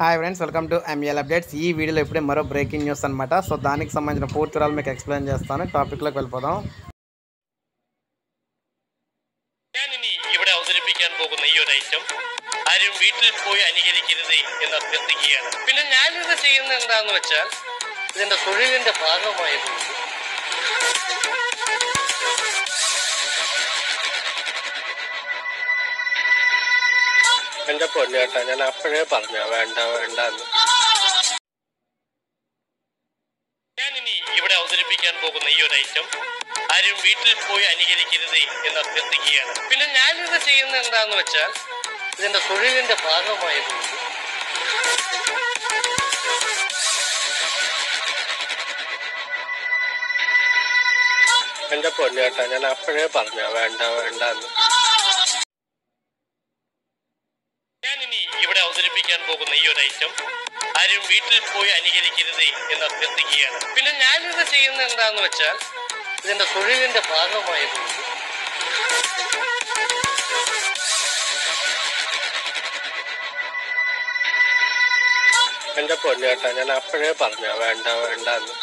hi friends welcome to ML updates ఈ వీడియోలో ఇప్పుడే మరో బ్రేకింగ్ న్యూస్ అనమాట సో దానికి సంబంధించిన పూర్తి వివరాలు మీకు എക്സ്പ്ലെയിൻ చేస్తాను ടാപ്പിക്കിലേക്ക് వెళ్ళిపోదాം ഞാനിനി ഇവിടെ അവതരിപ്പിക്കാൻ പോകുന്ന ഈ ഒരു ഐറ്റം ആരും വീട്ടിൽ പോയി അനുകരിക്കരുത് എന്ന് അഭ്യർത്ഥിക്കുകയാണ് പിന്നെ ഞാനിത് ചെയ്യുന്നത് എന്താന്ന് വെച്ചാൽ ഇതിന്റെ തൊഴിലിന്റെ ഭാഗമായതുകൊണ്ട് എന്റെ പൊന്നേട്ടാ ഞാൻ അപ്പോഴേ പറഞ്ഞ വേണ്ട വേണ്ട എന്ന് ഞാനിനി ഇവിടെ അവതരിപ്പിക്കാൻ പോകുന്ന ഈ ഒരു ഐറ്റം ആരും വീട്ടിൽ പോയി അനുകരിക്കരുത് എന്ന് അഭ്യർത്ഥിക്കുകയാണ് പിന്നെ ഞാനിത് ചെയ്യുന്നത് എന്താന്ന് വെച്ചാൽ ഇതിന്റെ തൊഴിലിന്റെ ഭാഗമായതുകൊണ്ട് എന്റെ പൊന്നേട്ടാ ഞാൻ അപ്പോഴേ പറഞ്ഞ വേണ്ട വേണ്ട എന്ന് ഞാനിനി ഇവിടെ അവതരിപ്പിക്കാൻ പോകുന്ന ഈ ഒരു ഐറ്റം ആരും വീട്ടിൽ പോയി അനുകരിക്കരുത് എന്ന് അഭ്യർത്ഥിക്കുകയാണ് പിന്നെ ഞാനിത് ചെയ്യുന്നത് എന്താന്ന് വെച്ചാൽ ഇതിന്റെ തൊഴിലിന്റെ ഭാഗമായതുകൊണ്ട് എന്റെ പൊന്നേട്ടാ ഞാൻ അപ്പോഴേ പറഞ്ഞ വേണ്ട വേണ്ട എന്ന്